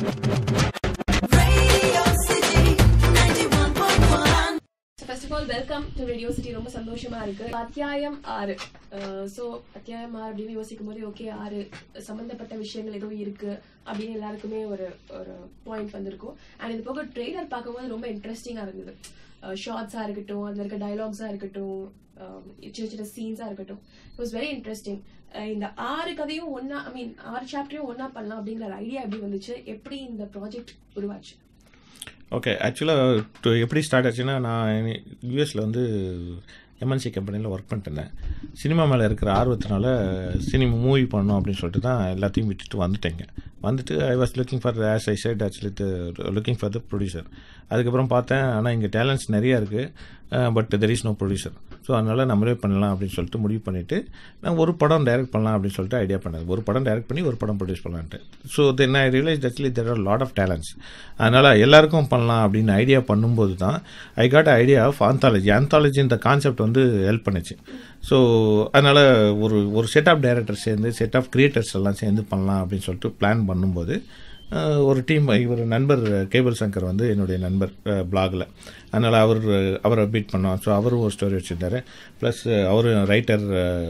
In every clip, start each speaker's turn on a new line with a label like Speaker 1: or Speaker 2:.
Speaker 1: Radio City 91.1.
Speaker 2: First of all welcome to radio city ரொம்ப சந்தோஷமா இருக்கு அத்தியாயம் ஆறு ஸோ அத்தியாயம் ஆறு அப்படின்னு யோசிக்கும் போது ஓகே ஆறு சம்பந்தப்பட்ட விஷயங்கள் ஏதோ இருக்கு அப்படின்னு எல்லாருக்குமே ஒரு ஒரு பாயிண்ட் வந்திருக்கும் அண்ட் இது போக ட்ரெய்லர் பார்க்கும்போது ரொம்ப இன்ட்ரெஸ்டிங்கா இருந்தது ஷார்ட்ஸா இருக்கட்டும் அதுல இருக்க டைலாக்ஸா இருக்கட்டும் um, சின்ன சின்ன சீன்ஸா இருக்கட்டும் இட் வாஸ் வெரி இன்ட்ரெஸ்டிங் இந்த ஆறு கதையும் ஒன்னா ஐ மீன் ஆறு சாப்டரையும் ஒன்னா பண்ணலாம் அப்படிங்கிற ஐடியா எப்படி வந்துச்சு எப்படி இந்த ப்ராஜெக்ட் உருவாச்சு
Speaker 3: ஓகே ஆக்சுவலாக எப்படி ஸ்டார்ட் ஆச்சுன்னா நான் யூஎஸில் வந்து எம்என்சி கம்பெனியில் ஒர்க் பண்ணிட்டு இருந்தேன் சினிமா மேலே இருக்கிற ஆர்வத்தினால சினிமா மூவி பண்ணணும் அப்படின்னு சொல்லிட்டு தான் எல்லாத்தையும் விட்டுட்டு வந்துட்டேங்க வந்துட்டு I was looking for as I said actually looking for the producer அதுக்கப்புறம் பார்த்தேன் ஆனால் இங்கே டேலண்ட்ஸ் நிறையா இருக்குது but there is no producer so அதனால் நம்மளே பண்ணலாம் அப்படின்னு சொல்லிட்டு முடிவு பண்ணிவிட்டு நான் ஒரு படம் டைரக்ட் பண்ணலாம் அப்படின்னு சொல்லிட்டு ஐடியா பண்ணது ஒரு படம் டைரக்ட் பண்ணி ஒரு படம் ப்ரொடியூஸ் பண்ணலான்ட்டு so then I realise actually there are lot of talents அதனால் எல்லாருக்கும் பண்ணலாம் அப்படின்னு ஐடியா பண்ணும்போது தான் I got idea of anthology anthology இந்த கான்செப்ட் வந்து ஹெல்ப் பண்ணுச்சு ஸோ அதனால் ஒரு ஒரு செட் ஆஃப் டைரக்டர் சேர்ந்து செட் ஆஃப் கிரியேட்டர்ஸ் எல்லாம் சேர்ந்து பண்ணலாம் அப்படின்னு சொல்லிட்டு பிளான் பண்ணும்போது அஹ், ஒரு டீம் இவர் நண்பர் கேபிள் சங்கர் வந்து என்னுடைய நண்பர் பிளாகில் அதனால் அவர் அவரை பீட் பண்ணோம் ஸோ அவரும் ஒரு ஸ்டோரி வச்சுருந்தாரு ப்ளஸ் அவரும் ரைட்டர்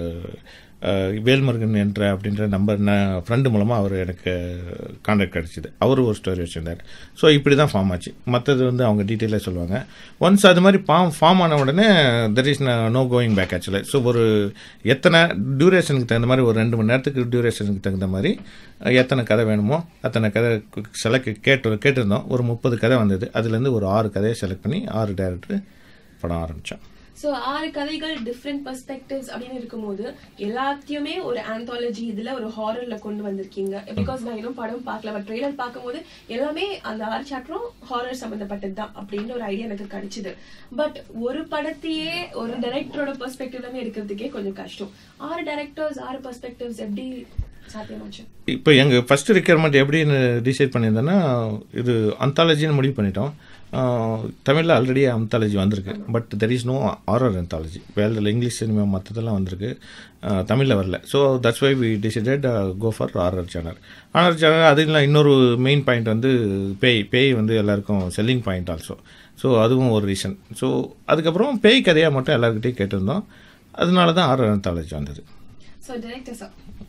Speaker 3: வேல்முருகன் என்ற அப்படின்ற நம்பர் நான் ஃப்ரெண்டு மூலமாக அவர் எனக்கு கான்டாக்ட் கிடச்சிது அவரும் ஒரு ஸ்டோரி வச்சுருந்தார் ஸோ இப்படி தான் ஃபார்ம் ஆச்சு மற்றது வந்து அவங்க டீட்டெயிலாக சொல்லுவாங்க ஒன்ஸ் அது மாதிரி ஃபார்ம் ஃபார்ம் ஆன உடனே there is no going back actually so ஒரு எத்தனை டியூரேஷனுக்கு தகுந்த மாதிரி ஒரு ரெண்டு மணி நேரத்துக்கு டியூரேஷனுக்கு தகுந்த மாதிரி அஹ், எத்தனை கதை வேணுமோ அத்தனை கதை செலக்ட் கேட்டு கேட்டிருந்தோம் ஒரு முப்பது கதை வந்தது அதுலேருந்து ஒரு ஆறு கதையை செலக்ட் பண்ணி ஆறு டேரக்டர் படம் ஆரம்பித்தோம்
Speaker 2: சோ ஆறு கதைகள் டிஃப்ரெண்ட் பெர்ஸ்பெக்டிவ்ஸ் அப்படின்னு இருக்கும்போது எல்லாத்தையுமே ஒரு ஆந்தாலஜி இதுல ஒரு ஹாரர்ல கொண்டு வந்திருக்கீங்க பிகாஸ் நான் இன்னும் படம் பார்க்கல பட் ட்ரெய்லர் பார்க்கும்போது எல்லாமே அந்த ஆறு சாப்டரும் ஹாரர் சம்பந்தப்பட்டது தான் அப்படின்னு ஒரு ஐடியா எனக்கு கிடைச்சது பட் ஒரு படத்தையே ஒரு டைரக்டரோட பெர்ஸ்பெக்டிவ்ல எடுக்கிறதுக்கே கொஞ்சம் கஷ்டம் ஆறு டைரக்டர்ஸ் ஆறு பெர்ஸ்பெக்டிவ்ஸ் எப்படி சாத்தியமாச்சு
Speaker 3: இப்போ எங்கள் ஃபஸ்ட்டு ரெக்யர்மெண்ட் எப்படின்னு டிசைட் பண்ணியிருந்தேன்னா இது அந்தாலஜின்னு முடிவு பண்ணிட்டோம் தமிழில் ஆல்ரெடி அந்தாலஜி வந்திருக்கு but there is no horror anthology வேல்டில் இங்கிலீஷ் சினிமா மற்றதெல்லாம் வந்திருக்கு தமிழில் வரல so that's why we decided go for horror channel horror channel அது இல்லை இன்னொரு மெயின் பாயிண்ட் வந்து பேய் பேய் வந்து எல்லாருக்கும் செல்லிங் பாயிண்ட் ஆல்சோ ஸோ அதுவும் ஒரு ரீசன் ஸோ அதுக்கப்புறம் பேய் கதையாக மட்டும் எல்லாருக்கிட்டையும் கேட்டிருந்தோம் அதனால தான் ஆரர் அந்தாலஜி வந்தது
Speaker 2: so directors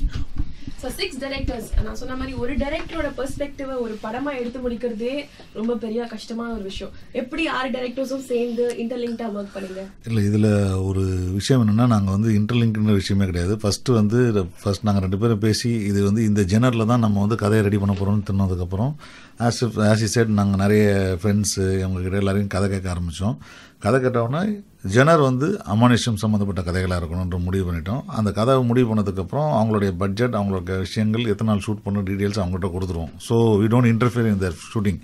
Speaker 2: so six directors நான் சொன்ன மாதிரி ஒரு டைரக்டரோட பெர்ஸ்பெக்டிவ் ஒரு படமா எடுத்து முடிக்கிறதே ரொம்ப பெரிய கஷ்டமான ஒரு விஷயம் எப்படி ஆறு டைரக்டர்ஸும் சேர்ந்து இன்டர்லிங்டா ஒர்க் பண்ணீங்க
Speaker 4: இல்லை இதில் ஒரு விஷயம் என்னென்னா நாங்கள் வந்து இன்டர்லிங்க்ன்ற விஷயமே கிடையாது ஃபஸ்ட்டு வந்து ஃபஸ்ட் நாங்கள் ரெண்டு பேரும் பேசி இது வந்து இந்த ஜெனரில் தான் நம்ம வந்து கதையை ரெடி பண்ண போகிறோம்னு தின்னதுக்கப்புறம் ஆஸ் ஆஸ் இ செட் நாங்கள் நிறைய ஃப்ரெண்ட்ஸு அவங்கக்கிட்ட எல்லாரையும் கதை கேட்க ஆரம்பித்தோம் கதை கேட்டோன்னே ஜெனர் வந்து அமானுஷம் சம்மந்தப்பட்ட கதைகளாக இருக்கணுன்ற முடிவு பண்ணிட்டோம் அந்த கதை முடிவு பண்ணதுக்கப்புறம் அவங்களுடைய பட்ஜெட் அவங்களோட விஷயங்கள் எத்தனை நாள் ஷூட் பண்ணணும் டீட்டெயில்ஸ் அவங்ககிட்ட கொடுத்துருவோம் so we don't interfere in their shooting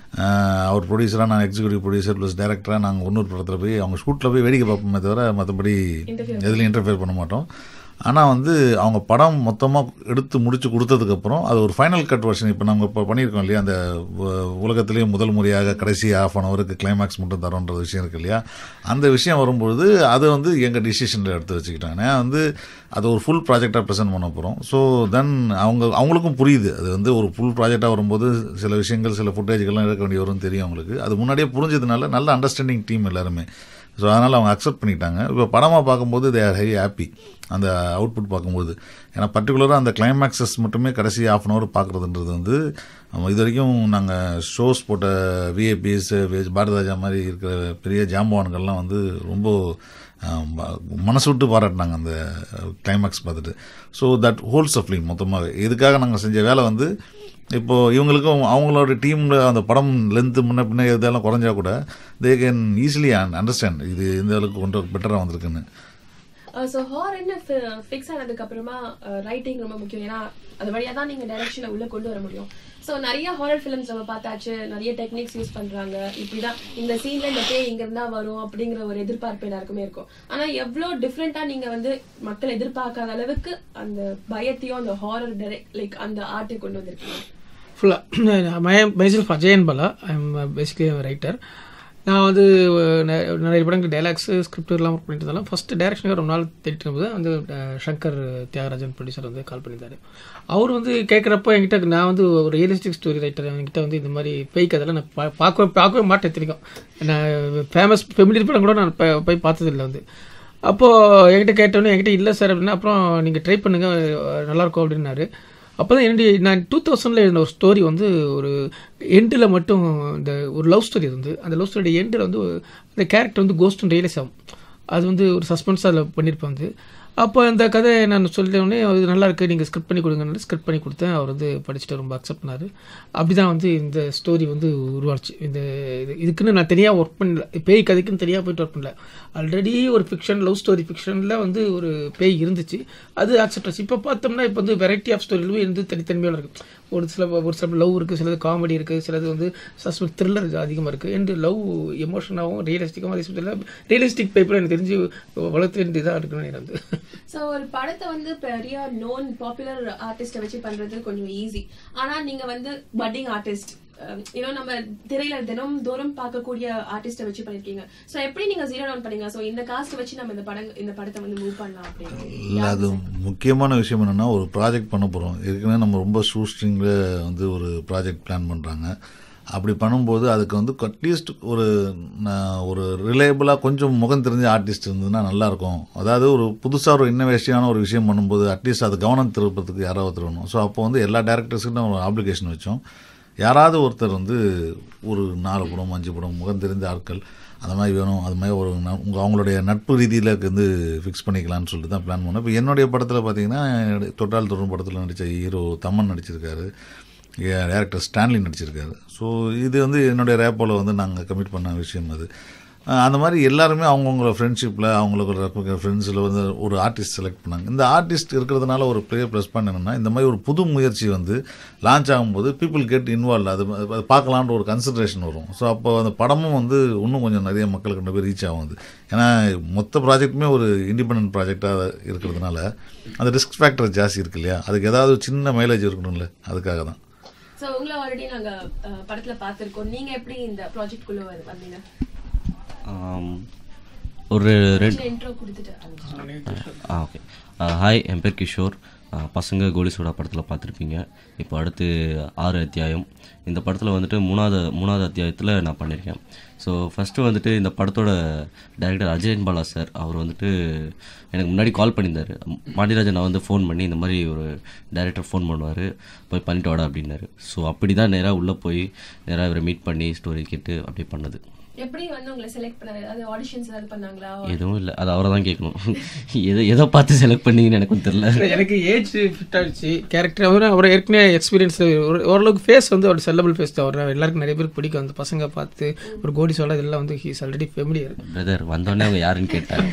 Speaker 4: அவர் ப்ரொடியூசராக நான் எக்ஸிக்யூட்டிவ் ப்ரொடியூசர் ப்ளஸ் டேரக்டராக நாங்கள் இன்னொரு படத்தில் போய் அவங்க ஷூட்டில் போய் வேடிக்கை பார்ப்போமே தவிர மற்றபடி எதுலையும் இன்டர்ஃபியர் பண்ண மாட்டோம் ஆனால் வந்து அவங்க படம் மொத்தமாக எடுத்து முடிச்சு கொடுத்ததுக்கப்புறம் அது ஒரு ஃபைனல் கட் வெர்ஷன் இப்போ நம்ம இப்போ பண்ணியிருக்கோம் இல்லையா அந்த உ- உலகத்திலேயே முதல் முறையாக கடைசி ஆஃப் அன் ஹவருக்கு கிளைமேக்ஸ் மட்டும் தரோன்ற விஷயம் இருக்கு இல்லையா அந்த விஷயம் வரும்பொழுது அதை வந்து எங்கள் டிசிஷனில் எடுத்து வச்சுக்கிட்டாங்க ஏன்னா வந்து அது ஒரு ஃபுல் ப்ராஜெக்டாக ப்ரெசென்ட் பண்ண போகிறோம் ஸோ தென் அவங்க அவங்களுக்கும் புரியுது அது வந்து ஒரு ஃபுல் ப்ராஜெக்டாக வரும்போது சில விஷயங்கள் சில ஃபுட்டேஜ்கள்லாம் எடுக்க வேண்டிய வரும்னு தெரியும் அவங்களுக்கு அது முன்னாடியே புரிஞ்சதுனால நல்ல அண்டர்ஸ்டாண்டிங் டீம் எல்லாருமே ஸோ அதனால் அவங்க அக்செப்ட் பண்ணிட்டாங்க இப்போ படமாக பார்க்கும்போது தே ஆர் ஹெரி ஹாப்பி அந்த அவுட்புட் பார்க்கும்போது ஏன்னா பர்டிகுலராக அந்த கிளைமேக்ஸஸ் மட்டுமே கடைசி ஆஃப் அன் ஹவர் பார்க்குறதுன்றது வந்து நம்ம இது வரைக்கும் நாங்கள் ஷோஸ் போட்ட விஏபிஎஸ் பாரதராஜா மாதிரி இருக்கிற பெரிய ஜாம்பவான்கள்லாம் வந்து ரொம்ப ஆம், மனசு விட்டு பாராட்டினாங்க அந்த கிளைமேக்ஸ் பார்த்துட்டு so that whole of film மொத்தமாகவே இதுக்காக நாங்கள் செஞ்ச வேலை வந்து இப்போ இவங்களுக்கும் அவங்களோட டீம்ல அந்த படம் லென்த்து முன்ன பின்ன இதெல்லாம் குறைஞ்சா கூட தே கேன் ஈஸிலி அண்டர்ஸ்டாண்ட் இது இந்த அளவுக்கு கொஞ்சம் பெட்டராக வந்திருக்குன்னு
Speaker 2: ஸோ ஹாரர்னு ஃபிக்ஸ் ஆனதுக்கு அப்புறமா ரைட்டிங் ரொம்ப முக்கியம் ஏன்னா அது வழியா தான் நீங்க டைரக்ஷனை உள்ள கொண்டு வர முடியும் ஸோ நிறைய ஹாரர் ஃபிலிம்ஸ் நம்ம பார்த்தாச்சு நிறைய டெக்னிக்ஸ் யூஸ் பண்றாங்க இப்படிதான் இந்த சீன்ல இந்த பேய் இங்க இருந்தா வரும் அப்படிங்கிற ஒரு எதிர்பார்ப்பு எல்லாருக்குமே இருக்கும் ஆனா எவ்வளவு டிஃப்ரெண்டா நீங்க வந்து மக்கள் எதிர்பார்க்காத அளவுக்கு அந்த பயத்தையும் அந்த ஹாரர் லைக் அந்த ஆர்ட்டை கொண்டு வந்திருக்கீங்க
Speaker 5: ஃபுல்லாக மை myself அஜயன் பலா ஐ எம் பேசிக்லி ரைட்டர் நான் வந்து அஹ், நெ- நிறைய படங்கள் டைலாக்ஸு ஸ்கிரிப்ட் எல்லாம் ஒர்க் பண்ணிட்டு இருந்தாலும் ஃபஸ்ட்டு டேரக்ஷனுக்கு ரொம்ப நாள் தேடிட்டு இருக்கும்போது வந்து அஹ், சங்கர் தியாகராஜன் ப்ரொடியூசர் வந்து கால் பண்ணியிருந்தாரு அவர் வந்து கேட்குறப்ப என்கிட்ட நான் வந்து ஒரு ரியலிஸ்டிக் ஸ்டோரி ரைட்டர் என்கிட்ட வந்து இந்த மாதிரி பேய் கதைலாம் நான் பா- பார்க்கவே பார்க்கவே மாட்டேன் தெரியும் நான் ஃபேமஸ் ஃபெமிலியர் படம் கூட நான் ப- போய் பார்த்ததில்லை வந்து அப்போது என்கிட்ட கேட்டோன்னே என்கிட்ட இல்லை சார் அப்படின்னா அப்புறம் நீங்கள் ட்ரை பண்ணுங்கள் நல்லாயிருக்கும் அப்படின்னாரு அப்போ தான் என்னுடைய நான் டூ தௌசண்டில் எழுதின ஒரு ஸ்டோரி வந்து ஒரு எண்டில் மட்டும் இந்த ஒரு லவ் ஸ்டோரி இருந்து அந்த லவ் ஸ்டோரி எண்டில் வந்து அந்த கேரக்டர் வந்து கோஸ்ட்னு ரியலைஸ் ஆகும் அது வந்து ஒரு சஸ்பென்ஸாக அதில் பண்ணியிருப்பேன் வந்து அப்போ அந்த கதை நான் சொல்லிட்ட உடனே அது நல்லா இருக்கு நீங்கள் ஸ்கிரிப்ட் பண்ணி கொடுங்கன்னு ஸ்கிரிப்ட் பண்ணி கொடுத்தேன் அவர் வந்து படிச்சுட்டு ரொம்ப அக்செப்ட் பண்ணார் அப்படி தான் வந்து இந்த ஸ்டோரி வந்து உருவாச்சு இந்த இது இதுக்குன்னு நான் தனியாக ஒர்க் பண்ணல பேய் கதைக்குன்னு தனியாக போயிட்டு ஒர்க் பண்ணல ஆல்ரெடி ஒரு ஃபிக்ஷன் லவ் ஸ்டோரி ஃபிக்ஷனில் வந்து ஒரு பேய் இருந்துச்சு அது அக்செப்ட் ஆச்சு இப்போ பார்த்தோம்னா இப்போ வந்து வெரைட்டி ஆஃப் ஸ்டோரிலும் இருந்து தனித்தன்மையோட இருக்குது ஒரு சில ஒரு சில லவ் இருக்குது சிலது காமெடி இருக்குது சிலது வந்து சஸ்பென்ஸ் த்ரில்லர் அதிகமாக இருக்குது அண்ட் லவ் எமோஷனாகவும் ரியலிஸ்டிக்காகவும் அதே சமயத்தில் ரியலிஸ்டிக் பேப்பர் எனக்கு தெரிஞ்சு வளர்த்து இதாக இருக்குன்னு எனக்கு வந்து
Speaker 2: சோ ஒரு படத்தை வந்து பெரிய நோன் பாப்புலர் ஆர்டிஸ்ட வச்சு பண்றது கொஞ்சம் ஈஸி ஆனா நீங்க வந்து பட்டிங் ஆர்டிஸ்ட் ஏன்னா நம்ம திரையில தினம் தோறும் பார்க்கக்கூடிய ஆர்டிஸ்ட வச்சு பண்ணிருக்கீங்க சோ எப்படி நீங்க ஜீரோ டவுன் பண்ணீங்க சோ இந்த காஸ்ட் வச்சு நம்ம இந்த படம் இந்த படத்தை வந்து மூவ் பண்ணலாம் அப்படின்னு
Speaker 4: இல்லை அது முக்கியமான விஷயம் என்னென்னா ஒரு ப்ராஜெக்ட் பண்ண போகிறோம் ஏற்கனவே நம்ம ரொம்ப ஷூஸ்ட்ரிங்கில் வந்து ஒரு ப்ராஜெக்ட் பிளான் பண்ணுறாங்க அப்படி பண்ணும்போது அதுக்கு வந்து அட்லீஸ்ட் ஒரு நான் ஒரு ரிலேபிளாக கொஞ்சம் முகம் தெரிஞ்ச ஆர்டிஸ்ட் இருந்ததுன்னா நல்லாயிருக்கும் அதாவது ஒரு புதுசாக ஒரு இன்னோவேஷனான ஒரு விஷயம் பண்ணும்போது அட்லீஸ்ட் அது கவனம் திருப்பறதுக்கு யாராவது வரணும் ஸோ அப்போ வந்து எல்லா டேரக்டர்ஸுக்கும் ஒரு அப்ளிகேஷன் வச்சோம் யாராவது ஒருத்தர் வந்து ஒரு நாலு படம் அஞ்சு படம் முகம் தெரிந்த ஆட்கள் அந்த மாதிரி வேணும் அது மாதிரி ஒரு ந- உங்க அவங்களுடைய நட்பு ரீதியில் வந்து ஃபிக்ஸ் பண்ணிக்கலாம்னு சொல்லிட்டு தான் பிளான் பண்ணோம் இப்போ என்னுடைய படத்தில் பார்த்தீங்கன்னா தொட்டால் தொடரும் படத்தில் நடித்த ஹீரோ தம்மன் நடிச்சிருக்காரு டேரக்டர் ஸ்டான்லி நடிச்சிருக்காரு ஸோ இது வந்து என்னுடைய ரேப்போவில் வந்து நாங்கள் கமிட் பண்ண விஷயம் அது அஹ் அந்த மாதிரி எல்லாருமே அவங்கவுங்கள ஃப்ரெண்ட்ஷிப்பில் அவங்களுக்கு ஃப்ரெண்ட்ஸில் வந்து ஒரு ஆர்டிஸ்ட் செலக்ட் பண்ணாங்க இந்த ஆர்டிஸ்ட் இருக்கிறதுனால ஒரு பெரிய ப்ளஸ் பாயிண்ட் என்னென்னா இந்த மாதிரி ஒரு புது முயற்சி வந்து லான்ச் ஆகும்போது பீப்புள் கெட் இன்வால்வ் அது அது பார்க்கலான்ற ஒரு கன்சிடரேஷன் வரும் ஸோ அப்போ அந்த படமும் வந்து இன்னும் கொஞ்சம் நிறைய மக்களுக்கு கொண்டு போய் ரீச் ஆகும் அது ஏன்னா மொத்த ப்ராஜெக்ட்டுமே ஒரு இண்டிபெண்டன்ட் ப்ராஜெக்டாக இருக்கிறதுனால அந்த ரிஸ்க் ஃபேக்டர் ஜாஸ்தி இருக்கு இல்லையா அதுக்கு ஏதாவது ஒரு சின்ன மைலேஜ் இருக்கணும்ல அதுக்காக தான்
Speaker 2: சோ உங்களை ஆல்ரெடி நாங்க அஹ், படத்துல பார்த்திருக்கோம் நீங்க எப்படி இந்த ப்ராஜெக்ட் குள்ள வ- வந்தீங்க
Speaker 6: ஆம், ஒரு ரெண்டு
Speaker 2: இன்ட்ரோ கொடுத்துட்டு ஆரம்பிச்சிடுறேன்.
Speaker 6: ஆ ஓகே ஹாய் என் பேர் கிஷோர் ஆ, பசங்க கோலி சோடா படத்தில் பார்த்துருப்பீங்க இப்போ அடுத்து ஆறு அத்தியாயம் இந்த படத்தில் வந்துட்டு மூணாவது மூணாவது அத்தியாயத்தில் நான் பண்ணியிருக்கேன் ஸோ ஃபஸ்ட்டு வந்துட்டு இந்த படத்தோட டைரக்டர் அஜயன் பாலா சார் அவர் வந்துட்டு எனக்கு முன்னாடி கால் பண்ணியிருந்தார் மாண்டிராஜன் நான் வந்து ஃபோன் பண்ணி இந்த மாதிரி ஒரு டைரக்டர் ஃபோன் பண்ணுவார் போய் பண்ணிட்டு வாடா அப்படின்னாரு ஸோ அப்படி தான் நேராக உள்ளே போய் நேராக இவரை மீட் பண்ணி ஸ்டோரி கேட்டு அப்படியே பண்ணது
Speaker 2: எப்படி வந்து உங்களை செலக்ட் பண்ணாரு அதாவது ஆடிஷன்ஸ் ஏதாவது பண்ணாங்களா
Speaker 6: எதுவும் இல்லை அது அவரை தான் கேட்கணும் எதை எதை பார்த்து செலக்ட் பண்ணீங்கன்னு எனக்கும் தெரில
Speaker 5: எனக்கு ஏஜ் ஃபிட் ஆகிடுச்சு கேரக்டர் அவர் அவர் ஏற்கனவே எக்ஸ்பீரியன்ஸ் ஓரளவுக்கு ஃபேஸ் வந்து அவர் செல்லபிள் ஃபேஸ் தான் அவர் எல்லாருக்கும் நிறைய பேருக்கு பிடிக்கும் அந்த பசங்க பார்த்து ஒரு கோடி சொல்ல இதெல்லாம் வந்து ஹீஸ் ஆல்ரெடி ஃபெமிலியர்
Speaker 6: பிரதர் வந்தோடனே அவங்க யாருன்னு கேட்டாங்க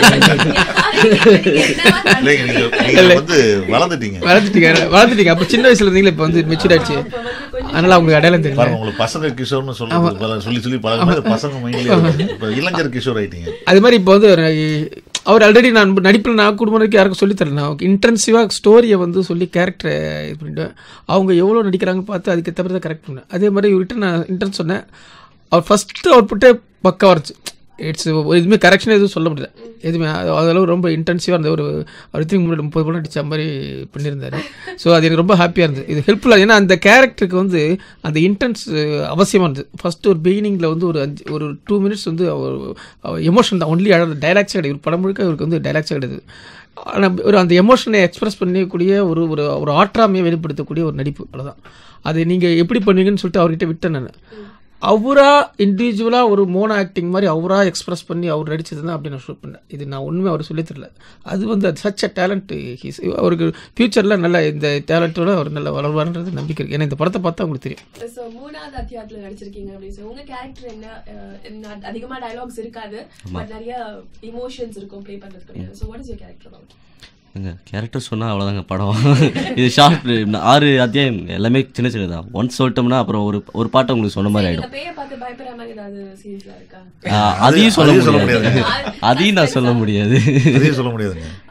Speaker 4: இல்லைங்க நீங்கள் நீங்கள் வந்து வளர்ந்துட்டீங்க
Speaker 5: வளர்ந்துட்டீங்க வளர்ந்துட்டீங்க அப்போ சின்ன வயசுல இருந்தீங்களா இப்போ வந்து மெச்சூர் ஆயிடுச்சு அதனால அவங்களுக்கு அடையாளம் தெரியல
Speaker 4: பாருங்க உங்களுக்கு பசங்க கிஷோர்னு சொல்றது பல- சொல்லி சொல்லி பழகும் பசங்க மைண்ட்லேயே இப்போ இளைஞர் கிஷோர் ஆயிட்டீங்க
Speaker 5: அது மாதிரி இப்போ வந்து ஒரு- அவர் ஆல்ரெடி நான் நடிப்பில் நான் குடும்பம் வரைக்கும் யாருக்கும் சொல்லித் தரல நான் இன்டென்சிவாக ஸ்டோரியை வந்து சொல்லி கேரக்டரை இது பண்ணிட்டேன் அவங்க எவ்வளோ நடிக்கிறாங்கன்னு பார்த்து அதுக்கு தவிர கரெக்ட் பண்ணேன் அதே மாதிரி இவர்கிட்ட நான் இன்டென்ஸ் சொன்னேன் அவர் ஃபஸ்ட்டு அவுட்புட்டே பக்கா இருந்துச்சு இட்ஸ் எதுவுமே கரெக்ஷன் எதுவும் சொல்ல முடியல எதுவுமே அது- அதளவு ரொம்ப இன்டென்சிவாக இருந்த ஒரு அடுத்து முன்னாடி முப்பது படம் நடிச்ச மாதிரி பண்ணியிருந்தாரு ஸோ அது எனக்கு ரொம்ப ஹாப்பியாக இருந்தது இது ஹெல்ப்ஃபுல்லாக ஏன்னா அந்த கேரக்டருக்கு வந்து அந்த இன்டென்ஸ் அவசியமாக இருந்தது ஃபஸ்ட்டு ஒரு பிகினிங்கில் வந்து ஒரு அஞ்சு ஒரு டூ மினிட்ஸ் வந்து அவர் எமோஷன் தான் ஒன்லி அழகு டைலாக்ஸே கிடையாது ஒரு படம் முழுக்க அவருக்கு வந்து டைலாக்ஸே கிடையாது ஆனால் ஒரு அந்த எமோஷனை எக்ஸ்பிரஸ் பண்ணக்கூடிய ஒரு ஒரு ஒரு ஆற்றாமையை வெளிப்படுத்தக்கூடிய ஒரு நடிப்பு அவ்வளோதான் அது நீங்கள் எப்படி பண்ணுவீங்கன்னு சொல்லிட்டு அவர்கிட்ட விட்டேன் நான் அவரா இண்டிவிஜுவலாக ஒரு மோனோ ஆக்டிங் மாதிரி அவரா எக்ஸ்பிரஸ் பண்ணி அவர் நடிச்சது தான் அப்படி நான் ஷூட் பண்ணேன் இது நான் உண்மை அவர் சொல்லித் தரல அது வந்து அது சச் அ டேலண்ட் ஹீஸ் அவருக்கு ஃப்யூச்சரில் நல்ல இந்த டேலண்ட்டோட அவர் நல்ல வளர்வார்ன்றது நம்பிக்கை இருக்குது ஏன்னா இந்த படத்தை பார்த்தா உங்களுக்கு தெரியும்
Speaker 2: சோ மூணாவது அத்தியாயத்துல நடிச்சிருக்கீங்க அப்படின்னு சொல்லி உங்க கேரக்டர் என்ன அஹ், என்ன அதிகமா டயலாக்ஸ் இருக்காது பட் நிறைய இமோஷன்ஸ் இருக்கும் ப்ளே பண்றதுக்கு so what is your character about
Speaker 6: எங்க கேரக்டர் சொன்னால் அவ்வளோதாங்க படம் இது ஷார்ட் ஆறு அத்தியாயம் எல்லாமே சின்ன சின்னதான் ஒன்ஸ் சொல்லிட்டோம்னா அப்புறம் ஒரு ஒரு பாட்டை உங்களுக்கு சொன்ன மாதிரி
Speaker 2: இந்த
Speaker 6: ஆகிடும்
Speaker 2: பேயை பார்த்து பயப்படுற மாதிரி ஏதாவது சீரியஸ்ல இருக்கா
Speaker 6: அதையும் சொல்ல
Speaker 4: அதையும் சொல்ல
Speaker 6: முடியாது
Speaker 2: முடியாது.
Speaker 6: அதையும் நான் சொல்ல முடியாது
Speaker 4: அதையும் சொல்ல முடியாதுங்க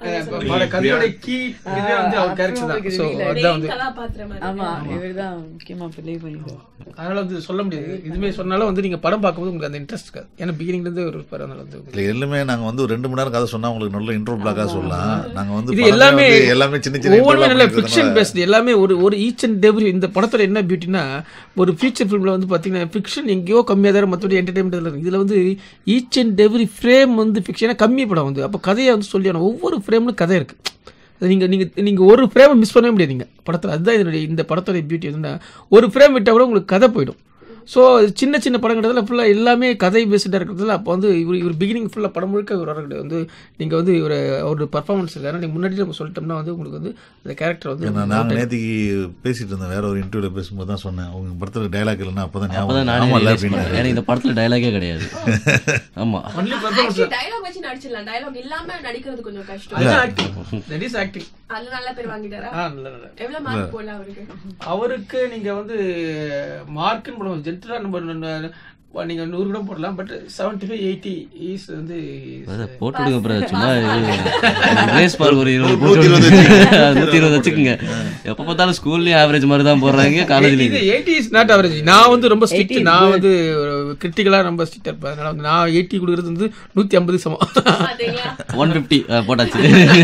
Speaker 5: பட கதையோட கீ இதே வந்து அவர் கேரக்டர் தான் ஸோ அதுதான் வந்து
Speaker 2: கதாபாத்திரம் அது.
Speaker 7: ஆமா இவர்தான் முக்கியமா பிள்ளை பண்ணிருக்காரு
Speaker 5: அதனால வந்து சொல்ல முடியாது இதுமே சொன்னாலும் வந்து நீங்க படம் பார்க்கும்போது உங்களுக்கு அந்த இன்ட்ரெஸ்ட் இருக்காது ஏன்னா பிகினிங்ல இருந்து ஒரு இருப்பாரு அதனால வந்து
Speaker 4: இல்லை எல்லாமே நாங்கள் வந்து ஒரு ரெண்டு மணி நேரம் கதை சொன்னா உங்களுக்கு நல்ல இன்ட்ரோ பிளாக்காக சொல்லலாம் நாங்கள் வந்து
Speaker 5: இது
Speaker 4: படமே
Speaker 5: எல்லாமே
Speaker 4: வந்து எல்லாமே சின்ன சின்ன
Speaker 5: ஒவ்வொன்றுமே நல்ல
Speaker 4: intro
Speaker 5: ஃபிக்ஷன்
Speaker 4: அப்படிங்கிறதுனால
Speaker 5: பேஸ்டு எல்லாமே ஒரு ஒரு ஈச் அண்ட் எவ்ரி இந்த படத்துல என்ன பியூட்டினா ஒரு ஃபீச்சர் ஃபிலிம்ல வந்து பாத்தீங்கன்னா ஃபிக்ஷன் எங்கேயோ கம்மியாக தான் மற்றபடி என்டர்டைன்மெண்ட் இருக்கு இதுல வந்து ஈச் அண்ட் எவ்ரி ஃப்ரேம் வந்து ஃபிக்ஷனாக கம்மி படம் வந்து அப்போ கதையை வந்து சொல்லி ஆகணும். ஒவ்வொரு ஃப்ரேம்லும் கதை இருக்கு அது நீங்க நீங்க நீங்க ஒரு ஃப்ரேமை மிஸ் பண்ணவே முடியாது நீங்க படத்துல அதுதான் இதனுடைய இந்த படத்தோட பியூட்டி என்னன்னா ஒரு ஃப்ரேம் விட்டா கூட உங்களுக்கு கதை போயிடும் ஸோ சின்ன சின்ன படங்கிறதுல ஃபுல்லாக எல்லாமே கதை பேஸ்டாக இருக்கிறதுல அப்போ வந்து இவர் இவர் பிகினிங் ஃபுல்லாக படம் முழுக்க இவர் வர கிடையாது வந்து நீங்கள் வந்து இவர் ஒரு பர்ஃபார்மன்ஸ் இருக்காரு நீங்கள் முன்னாடி நம்ம சொல்லிட்டோம்னா வந்து உங்களுக்கு வந்து அந்த கேரக்டர் வந்து
Speaker 4: ஏன்னா நாங்கள் நேற்றுக்கு பேசிட்டு இருந்தோம் வேற ஒரு இன்டர்வியூல பேசும்போது தான் சொன்னேன் உங்க படத்துல டைலாக் இல்லைன்னா அப்பதான்
Speaker 6: அப்பதான்
Speaker 4: ஞாபகம்
Speaker 6: நானே
Speaker 4: ஆமாம்ல
Speaker 6: realize பண்ணேன்.
Speaker 4: அப்படின்னு
Speaker 6: ஏன்னா இந்த படத்துல டைலாகே கிடையாது ஆமா
Speaker 5: ஒன்லி பர்ஃபார்மன்ஸ்
Speaker 2: Actually, dialogue வச்சு நடிச்சிடலாம் dialogue இல்லாம நடிக்கிறது கொஞ்சம் கஷ்டம்
Speaker 5: அதுதான் ஆக்டிங் தட் இஸ் ஆக்டிங்
Speaker 2: அதுல நல்ல பேர் வாங்கிட்டாரா
Speaker 5: ஆ நல்ல நல்ல
Speaker 2: எவ்வளவு மார்க் போடலாம் அவருக்கு
Speaker 5: அவருக்கு நீங்க வந்து மார்க்குன்னு போடுவோம் ஜென்ரலாக நம்ம ந- நீங்க நூறு கூட போடலாம் but seventy five eighty is வந்து
Speaker 6: அதை போட்டு விடுங்க ப்ரோ சும்மா கிரேஸ் பார்க் ஒரு இருபது போட்டு
Speaker 4: நூத்தி இருபது
Speaker 6: விடுங்க. நூத்தி இருபது வச்சுக்கோங்க எப்ப பார்த்தாலும் ஸ்கூல்லயும் ஆவரேஜ் மாதிரி தான் போடுறாங்க
Speaker 5: இது
Speaker 6: காலேஜ்லயும்
Speaker 5: எயிட்டி இஸ் நாட் அவரேஜ் நான் வந்து ரொம்ப ஸ்ட்ரிக்ட் நான் வந்து கிரிட்டிக்கலாக ரொம்ப ஸ்ட்ரிக்டாக இருப்பேன் அதனால வந்து நான் எயிட்டி கொடுக்குறது வந்து நூற்றி ஐம்பது சமம்
Speaker 2: பாத்தீங்களா
Speaker 6: ஒன் ஃபிஃப்டி போட்டாச்சு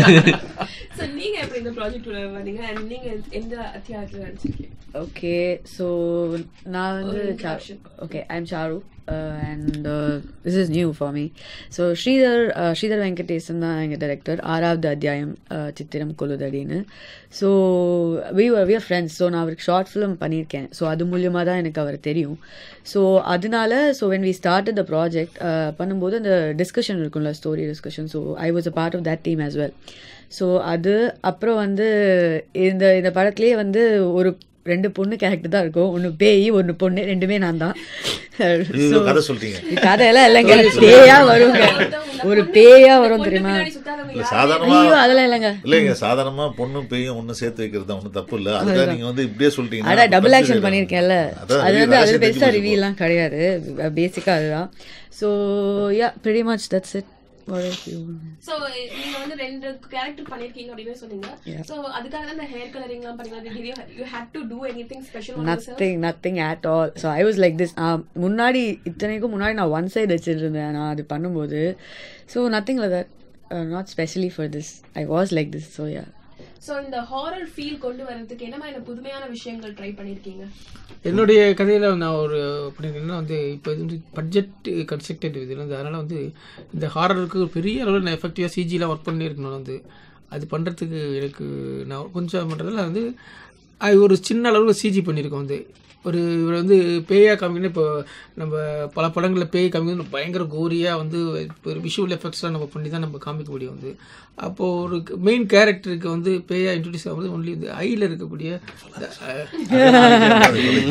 Speaker 2: சோ நீங்க எப்படி இந்த ப்ராஜெக்ட் உள்ள வந்தீங்க and நீங்க எந்த அத்தியாயத்துல நடிச்சிருக்கீங்க
Speaker 7: ஓகே ஸோ நான் வந்து okay I am Charu and this is new for me so Sridhar uh, Sridhar Venkatesan தான் எங்கள் டைரக்டர் ஆறாவது அத்தியாயம் uh, சித்திரம் கொலுதடின்னு so we we are friends so நான் அவருக்கு ஷார்ட் ஃபிலிம் பண்ணியிருக்கேன் ஸோ அது மூலியமாக தான் எனக்கு அவர் தெரியும் ஸோ அதனால so when we start the project பண்ணும்போது அந்த டிஸ்கஷன் இருக்கும்ல story discussion so I was a part of that team as well so அது அப்புறம் வந்து இந்த இந்த படத்துலேயே வந்து ஒரு ரெண்டு பொண்ணு கேரக்டர் தான் இருக்கும் ஒன்று பேய் ஒன்று பொண்ணு ரெண்டுமே நான் தான்
Speaker 4: இது கதை சொல்லிட்டீங்க
Speaker 7: கதையெல்லாம் இல்லைங்க பேயா வருங்க ஒரு பேயா வரும் தெரியுமா
Speaker 2: பின்னாடி சுத்தாதவங்க
Speaker 4: இல்ல
Speaker 2: யாரு?
Speaker 4: சாதாரணமா
Speaker 7: ஐயோ அதெல்லாம் இல்லைங்க
Speaker 4: இல்லைங்க சாதாரணமா பொண்ணும் பேயும் ஒண்ணு சேர்த்து வைக்கிறது தான் ஒன்றும் தப்பு இல்ல அதுக்காக நீங்க வந்து இப்படியே சொல்லிட்டீங்க
Speaker 7: அட டபுள் ஆக்ஷன் பண்ணியிருக்கேன்ல
Speaker 4: அதான்
Speaker 7: அது வந்து அது
Speaker 4: ரகசியம்
Speaker 7: பெருசாக
Speaker 4: தெரிஞ்சு
Speaker 7: ரிவியூலாம் கிடையாது பேசிக்காக அதுதான் so yeah pretty much that's it
Speaker 2: So, நீங்க வந்து ரெண்டு கேரக்டர் பண்ணிருக்கீங்க அப்படின்னு சொன்னீங்க சோ அதுக்காக தான் இந்த ஹேர் கலரிங் எல்லாம் பண்ணீங்க you had to do anything special on your
Speaker 7: nothing nothing at all so I was like this முன்னாடி இத்தனைக்கும் முன்னாடி நான் ஒன் சைடு வச்சுருந்தேன் நான் அது பண்ணும்போது so nothing like that not specially for this I was like this so yeah
Speaker 2: so இந்த horror feel கொண்டு வரதுக்கு என்ன மாதிரி புதுமையான விஷயங்கள் ட்ரை பண்ணிருக்கீங்க
Speaker 5: என்னுடைய கதையில் நான் ஒரு பண்ணியிருக்கேன்னா வந்து இப்போ இது வந்து பட்ஜெட் கன்ஸ்ட்ரக்டட் இது வந்து அதனால் வந்து இந்த ஹாரருக்கு ஒரு பெரிய அளவில் நான் எஃபெக்டிவாக சிஜிலாம் ஒர்க் பண்ணியிருக்கணும் வந்து அது பண்ணுறதுக்கு எனக்கு நான் கொஞ்சம் பண்ணுறதுல வந்து அது ஒரு சின்ன அளவில் சிஜி பண்ணியிருக்கோம் வந்து ஒரு இவர் வந்து பேயா காமிக்கணும் இப்போ நம்ம பல படங்களில் பேய் காமிக்கணும் பயங்கர கோரியாக வந்து ஒரு விஷுவல் எஃபெக்ட்ஸ்லாம் நம்ம பண்ணி தான் நம்ம காமிக்க முடியும் வந்து அப்போது ஒரு மெயின் கேரக்டருக்கு வந்து பேயா இன்ட்ரடியூஸ் ஆகும்போது ஒன்லி இந்த ஐயில் இருக்கக்கூடிய இந்த, அஹ்,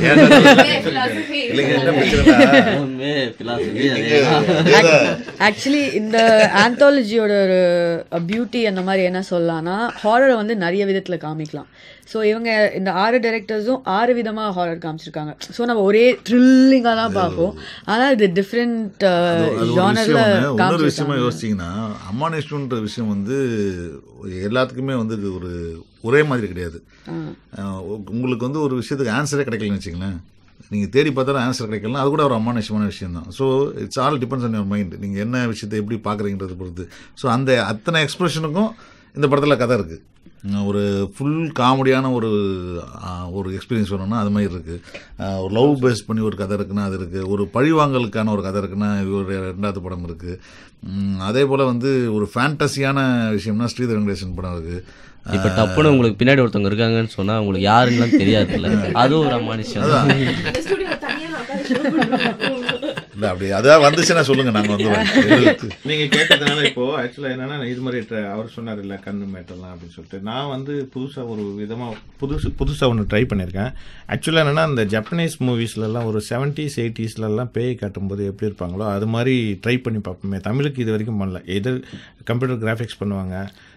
Speaker 4: இல்லைங்க என்ன பிரச்சனை
Speaker 6: philosophy அதேதான்.
Speaker 7: ஆக்சுவலி இந்த ஆந்தாலஜியோட ஒரு பியூட்டி அந்த மாதிரி என்ன சொல்லலாம்னா ஹாரரை வந்து நிறைய விதத்தில் காமிக்கலாம் ஸோ இவங்க இந்த ஆறு டைரக்டர்ஸும் ஆறு விதமாக ஹாரர் காமிச்சிருக்காங்க ஸோ நம்ம ஒரே த்ரில்லிங்காக தான் பார்ப்போம் ஆனால் இது டிஃப்ரெண்ட்
Speaker 4: அது ஒரு
Speaker 7: ஜானரில்
Speaker 4: விஷயம் ஒண்ணு. இன்னொரு விஷயமா
Speaker 7: காமிச்சிருக்காங்க
Speaker 4: யோசிச்சீங்கன்னா அம்மானிஷ்டுன்ற விஷயம் வந்து எல்லாத்துக்குமே வந்து இது ஒரு ஒரே மாதிரி கிடையாது அஹ் உங்களுக்கு வந்து ஒரு விஷயத்துக்கு ஆன்சரே கிடைக்கலன்னு வச்சுங்களேன் நீங்கள் தேடி பார்த்தாலும் ஆன்சர் கிடைக்கலாம் அது கூட ஒரு அம்மானிஷமான விஷயம் தான் so it's all depends on your mind நீங்கள் என்ன விஷயத்தை எப்படி பார்க்குறீங்கிறத பொறுத்து ஸோ அந்த அத்தனை எக்ஸ்பிரஷனுக்கும் இந்த படத்தில் கதை இருக்குது ஒரு ஃபுல் காமெடியான ஒரு ஆஹ், ஒரு எக்ஸ்பீரியன்ஸ் வரணும்னா அது மாதிரி இருக்குது ஒரு லவ் பேஸ் பண்ணி ஒரு கதை இருக்குன்னா அது இருக்குது ஒரு பழிவாங்கலுக்கான ஒரு கதை இருக்குன்னா இது ஒரு ரெண்டாவது படம் இருக்குது அதே போல் வந்து ஒரு ஃபேண்டஸியான விஷயம்னா ஸ்ரீதர் வெங்கடேசன் படம் இருக்குது
Speaker 6: இப்ப டப்புன்னு உங்களுக்கு பின்னாடி ஒருத்தவங்க இருக்காங்கன்னு சொன்னா உங்களுக்கு யாருன்னு தெரியாதுல்ல அதுவும் ஒரு அமானுஷம் தான்
Speaker 2: இந்த ஸ்டுடியோ தனியா நான் உட்கார்ந்து
Speaker 4: இல்லை அப்படி அதான் வந்துச்சுன்னா சொல்லுங்கள் நாங்கள் வந்து
Speaker 3: நீங்க கேட்டதுனால இப்போ ஆக்சுவலா என்னன்னா இது மாதிரி ட்ர- அவர் சொன்னார் இல்ல கண்ணு மேட்டர்லாம் அப்படின்னு சொல்லிட்டு நான் வந்து புதுசா ஒரு விதமா புதுசு புதுசா ஒன்று ட்ரை பண்ணியிருக்கேன் ஆக்சுவலா என்னன்னா இந்த ஜப்பனீஸ் மூவிஸ்ல எல்லாம் ஒரு செவன்டிஸ் எயிட்டிஸ்ல எல்லாம் பேய் காட்டும்போது எப்படி இருப்பாங்களோ அது மாதிரி ட்ரை பண்ணி பார்ப்போமே தமிழுக்கு இது வரைக்கும் பண்ணல எதிர் கம்ப்யூட்டர் கிராஃபிக்ஸ் பண்ணுவாங்க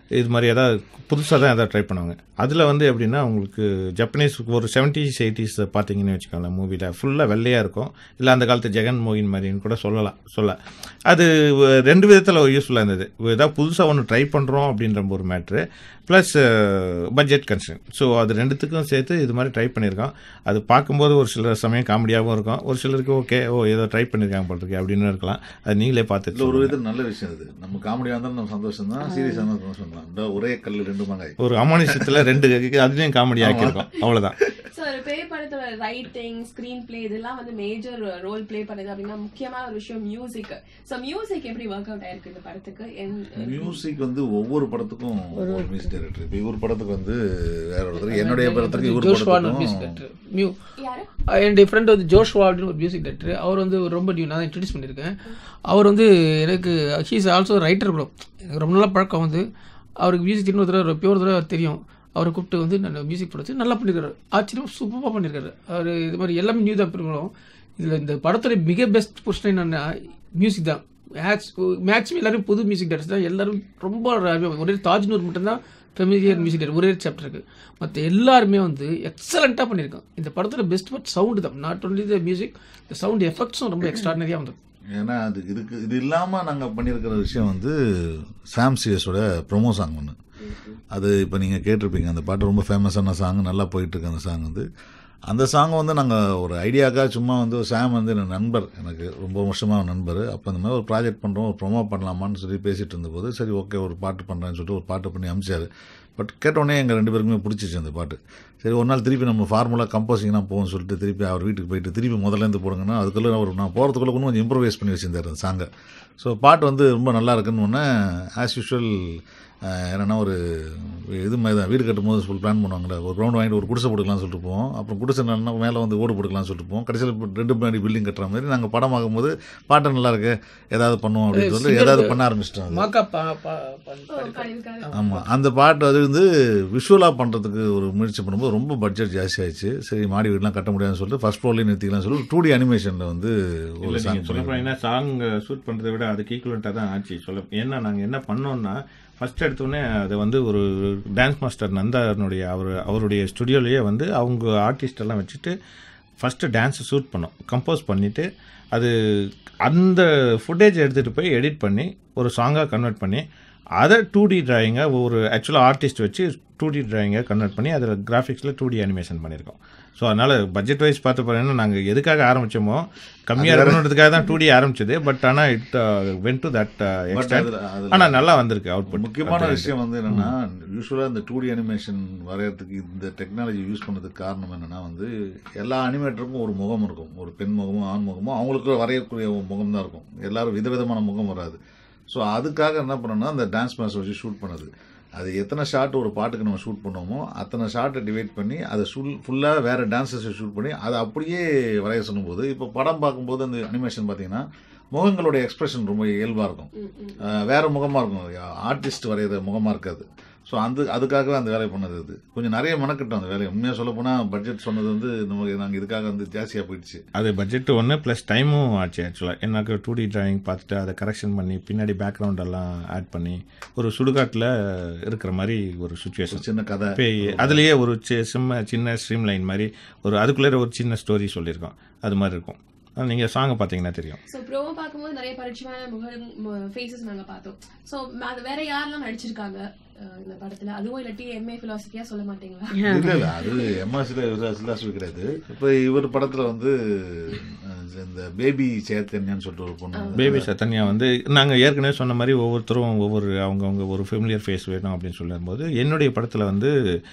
Speaker 3: இது மாதிரி ஏதாவது புதுசாக தான் எதாவது ட்ரை பண்ணுவாங்க அதில் வந்து எப்படின்னா உங்களுக்கு ஜப்பனீஸ் ஒரு செவன்டிஸ் எயிட்டிஸ் பார்த்தீங்கன்னு வச்சுக்கோங்களேன் மூவியில் ஃபுல்லாக வெள்ளையாக இருக்கும் இல்லை அந்த காலத்து ஜெகன் மோகின் மாதிரின்னு கூட சொல்லலாம் சொல்ல அது வ- ரெண்டு விதத்தில் யூஸ்ஃபுல்லாக இருந்தது ஏதாவது புதுசாக ஒன்று ட்ரை பண்ணுறோம் அப்படின்ற ஒரு matter plus budget concern so அது ரெண்டுத்துக்கும் சேர்த்து இது மாதிரி ட்ரை பண்ணியிருக்கோம் அது பார்க்கும்போது ஒரு சில சமயம் காமெடியாகவும் இருக்கும் ஒரு சிலருக்கு ஓகே ஓ ஏதோ ட்ரை பண்ணியிருக்காங்க போல இருக்கு அப்படின்னு இருக்கலாம் அது நீங்களே
Speaker 4: இல்ல
Speaker 3: பார்த்துட்டு
Speaker 4: ஒரு
Speaker 3: சொல்லுங்க.
Speaker 4: விதத்தில் நல்ல விஷயம் இது நம்ம காமெடியாக இருந்தாலும் நம்ம சந்தோஷம் தான் சீரியஸாக இருந்தாலும் சந்தோஷம் தான் இந்த ஒரே கல் ரெண்டு மாங்காய்
Speaker 3: ஒரு அமானுஷத்தில் ரெண்டு அதுலேயும் காமெடி ஆக்கியிருக்கோம் அவ்வளோதான்
Speaker 2: ஸோ ஒரு பேய் படத்தோட ரைட்டிங் ஸ்க்ரீன் பிளே இதெல்லாம் வந்து மேஜர் ரோல் ப்ளே பண்ணுது அப்படின்னா முக்கியமான ஒரு விஷயம் மியூசிக் ஸோ மியூசிக் எப்படி ஒர்க் அவுட் ஆயிருக்கு இந்த படத்துக்கு என்-
Speaker 4: மியூசிக் வந்து ஒவ்வொரு படத்துக்கும் ஒவ்வொரு மியூசிக் டைரக்டர் இப்போ இவர் படத்துக்கு வந்து வேற ஒருத்தர் என்னுடைய படத்துக்கு இவர்
Speaker 5: ஜோஷ்வான்னு ஒரு மியூசிக்
Speaker 4: படத்துக்கும்
Speaker 5: டைரக்டர் மியூ
Speaker 2: யாரு
Speaker 5: என்னுடைய ஃப்ரெண்ட் வந்து ஜோஷ்வா அப்படின்னு ஒரு மியூசிக் டைரக்டர் அவர் வந்து ரொம்ப நியூ நான் இன்ட்ரடியூஸ் பண்ணியிருக்கேன் அவர் வந்து எனக்கு ஹீஸ் ஆல்சோ ரைட்டர் ப்ரோ எனக்கு ரொம்ப நல்ல பழக்கம் வந்து அவருக்கு மியூசிக் இன்னொரு தடவை பியூர் தடவை தெரியும் அவரை கூப்பிட்டு வந்து நான் மியூசிக் படுத்து நல்லா பண்ணியிருக்காரு ஆச்சரியம் சூப்பராக பண்ணியிருக்காரு அவர் இது மாதிரி எல்லாமே நியூ தான் பண்ணுறோம் இதில் இந்த படத்தோட மிக பெஸ்ட் பொசிஷன் என்னன்னா மியூசிக் தான் மேக்ஸ் மேக்ஸிமம் எல்லாரும் புது மியூசிக் டைரக்டர் தான் எல்லாரும் ரொம்ப அருமையா- ஒரே தாஜ்னூர் மட்டும்தான் ஃபெமிலியர் மியூசிக் டைரக்டர் ஒரே சாப்டருக்கு மற்ற எல்லாருமே வந்து எக்ஸலண்ட்டாக பண்ணியிருக்காங்க இந்த படத்தில் பெஸ்ட் பார்ட் சவுண்டு தான் நாட் ஒன்லி த மியூசிக் இந்த சவுண்ட் எஃபெக்ட்ஸும் ரொம்ப எக்ஸ்ட்ரானரியாக வந்திருக்கு
Speaker 4: ஏன்னா அது இதுக்கு இது இல்லாமல் நாங்கள் பண்ணியிருக்கிற விஷயம் வந்து சாம் சிஎஸோட ப்ரொமோ சாங் ஒன்று அது இப்போ நீங்கள் கேட்டிருப்பீங்க அந்த பாட்டு ரொம்ப ஃபேமஸான சாங் நல்லா போயிட்டுருக்கு அந்த சாங் வந்து அந்த சாங் வந்து நாங்கள் ஒரு ஐடியாக்காக சும்மா வந்து சாம் வந்து என் நண்பர் எனக்கு ரொம்ப வருஷமாக நண்பர் அப்போ இந்த மாதிரி ஒரு ப்ராஜெக்ட் பண்ணுறோம் ஒரு ப்ரொமோ பண்ணலாமான்னு சொல்லி பேசிகிட்டு இருந்தபோது சரி ஓகே ஒரு பாட்டு பண்ணுறேன்னு சொல்லிட்டு ஒரு பாட்டு பண்ணி அமிச்சார் பட் கேட்டோடனே எங்கள் ரெண்டு பேருக்குமே பிடிச்சிச்சு அந்த பாட்டு சரி ஒரு நாள் திருப்பி நம்ம ஃபார்முலா கம்போசிங்னா போகும்னு சொல்லிட்டு திருப்பி அவர் வீட்டுக்கு போயிட்டு திருப்பி முதல்லேருந்து போடுங்கன்னா அதுக்குள்ளே அவர் நான் போகிறதுக்குள்ளே கூட கொஞ்சம் இம்ப்ரவைஸ் பண்ணி வச்சிருந்தார் அந்த சாங்கை ஸோ பாட்டு வந்து ரொம்ப நல்லா இருக்குன்னு ஒன்று ஆஸ் யூஷுவல் என்னென்னா ஒரு இது மாதிரி தான் வீடு கட்டும் போது ஃபுல் பிளான் பண்ணுவாங்கல்ல ஒரு கிரவுண்ட் வாங்கிட்டு ஒரு குடிசை போட்டுக்கலாம்னு சொல்லிட்டு போவோம் அப்புறம் குடிசை நல்லா மேலே வந்து ஓடு போட்டுக்கலாம்னு சொல்லிட்டு போவோம் கடைசியில் இப்போ ரெண்டு பின்னாடி பில்டிங் கட்டுற மாதிரி நாங்கள் படம் ஆகும்போது பாட்டு நல்லா இருக்கு ஏதாவது பண்ணுவோம் அப்படின்னு சொல்லி ஏதாவது பண்ண ஆரம்பிச்சிட்டோம் அது.
Speaker 5: மாக்கா பா பா- பா-
Speaker 2: பண்ணியிருக்காரு
Speaker 4: ஆமாம் அந்த பாட்டு அது வந்து விஷுவலாக பண்ணுறதுக்கு ஒரு முயற்சி பண்ணும்போது ரொம்ப பட்ஜெட் ஜாஸ்தி ஆயிடுச்சு சரி மாடி வீடுலாம் கட்ட முடியாதுன்னு சொல்லிட்டு ஃபர்ஸ்ட் ஃப்ளோர்லேயே நிறுத்திக்கலாம் சொல்லி டூ டி அனிமேஷனில் வந்து ஒரு
Speaker 3: இல்லை
Speaker 4: சாங்
Speaker 3: நீங்கள் சொல்ல போனீங்கன்னா சாங் ஷூட் பண்ணுறதை விட அதுக்கு ஈக்குவலண்ட்டாக தான் ஆச்சு சொல்ல ஏன்னா நாங்கள் என்ன பண்ணோம்னா ஃபர்ஸ்ட் எடுத்தோடனே அதை வந்து ஒரு டான்ஸ் மாஸ்டர் நந்தானுடைய அவர் அவருடைய ஸ்டுடியோலேயே வந்து அவங்க ஆர்டிஸ்ட் எல்லாம் வச்சுட்டு ஃபஸ்ட்டு டான்ஸை ஷூட் பண்ணோம் கம்போஸ் பண்ணிவிட்டு அது அந்த ஃபுட்டேஜ் எடுத்துகிட்டு போய் எடிட் பண்ணி ஒரு சாங்காக கன்வெர்ட் பண்ணி அதை டூ டி டிராயிங்கை ஒரு ஆக்சுவலாக ஆர்டிஸ்ட் வச்சு டூ டி டிராயிங்கை கன்வெர்ட் பண்ணி அதில் கிராஃபிக்ஸில் டூ டி அனிமேஷன் பண்ணியிருக்கோம் ஸோ அதனால் பட்ஜெட் வைஸ் பார்த்து போகிறேன்னா நாங்கள் எதுக்காக ஆரம்பித்தோமோ கம்மியாக இருக்கணுன்றதுக்காக தான் டூ டி ஆரம்பிச்சது பட் ஆனால் it went to that extent
Speaker 4: அதுல- அதுல-
Speaker 3: ஆனால் நல்லா வந்திருக்கு அவுட்புட்
Speaker 4: முக்கியமான விஷயம் வந்து என்னன்னா யூஸ்வலாக இந்த டூ டி அனிமேஷன் வரையறதுக்கு இந்த டெக்னாலஜி யூஸ் பண்ணதுக்கு காரணம் என்னன்னா வந்து எல்லா அனிமேட்டருக்கும் ஒரு முகம் இருக்கும் ஒரு பெண் முகமும் ஆண் முகமும் அவங்களுக்கு வரையக்கூடிய ஒரு முகம் தான் இருக்கும் எல்லாரும் விதவிதமான முகம் வராது ஸோ அதுக்காக என்ன பண்ணோம்னா அந்த டான்ஸ் மாஸ்டர் வச்சு ஷூட் பண்ணது அது எத்தனை ஷாட் ஒரு பாட்டுக்கு நம்ம ஷூட் பண்ணோமோ அத்தனை ஷாட்டை டிவைட் பண்ணி அதை ஃபுல் ஃபுல்லாக வேறு டான்ஸஸை ஷூட் பண்ணி அதை அப்படியே வரைய சொல்லும்போது இப்போ படம் பார்க்கும்போது அந்த அனிமேஷன் பார்த்தீங்கன்னா முகங்களோட எக்ஸ்பிரஷன் ரொம்ப இயல்பாக இருக்கும் அஹ் வேற முகமாக இருக்கும் ஆர்டிஸ்ட் வரைகிற முகமாக இருக்காது ஸோ அந்த அதுக்காகவே அந்த வேலையை பண்ணது அது கொஞ்சம் நிறைய மெனக்கிட்டோம் அந்த வேலையை உண்மையாக சொல்ல போனால் பட்ஜெட் சொன்னது வந்து நமக்கு நாங்கள் இதுக்காக வந்து ஜாஸ்தியாக போயிடுச்சு
Speaker 3: அது பட்ஜெட் ஒன்று ப்ளஸ் டைமும் ஆச்சு ஆக்சுவலாக எனக்கு டூ டி டிராயிங் பார்த்துட்டு அதை கரெக்ஷன் பண்ணி பின்னாடி பேக்ரவுண்ட் எல்லாம் ஆட் பண்ணி ஒரு சுடுகாட்டில் இருக்கிற மாதிரி ஒரு சுச்சுவேஷன்
Speaker 4: சின்ன கதை
Speaker 3: பேய் அதுலேயே ஒரு சி- சிம்ம சின்ன ஸ்ட்ரீம் லைன் மாதிரி ஒரு அதுக்குள்ளே ஒரு சின்ன ஸ்டோரி சொல்லியிருக்கோம் அது மாதிரி இருக்கும் நீங்கள் சாங்கை பார்த்தீங்கன்னா தெரியும்
Speaker 2: ஸோ ப்ரோமோ பார்க்கும்போது நிறைய பரிச்சயமான முக ஃபேஸஸ் நாங்க பார்த்தோம் ஸோ அது வேற யாரெல்லாம் நடிச்சிருக்காங்க அஹ், இந்த படத்துல அதுவும் இல்லாட்டி எம்ஏ பிலாசபியா சொல்ல மாட்டீங்களா
Speaker 4: இல்ல இல்ல அது எம்எஸ்ல சிலாசபி கிடையாது இப்போ இவர் படத்துல வந்து அஹ், இந்த பேபி சேத்தன்யான்னு சொல்லிட்டு ஒரு பொண்ணு
Speaker 3: பேபி சத்தன்யா வந்து நாங்கள் ஏற்கனவே சொன்ன மாதிரி ஒவ்வொருத்தரும் ஒவ்வொரு அவங்கவுங்க ஒரு ஃபெமிலியர் ஃபேஸ் வேணும் அப்படின்னு சொல்லும்போது என்னுடைய படத்தில் வந்து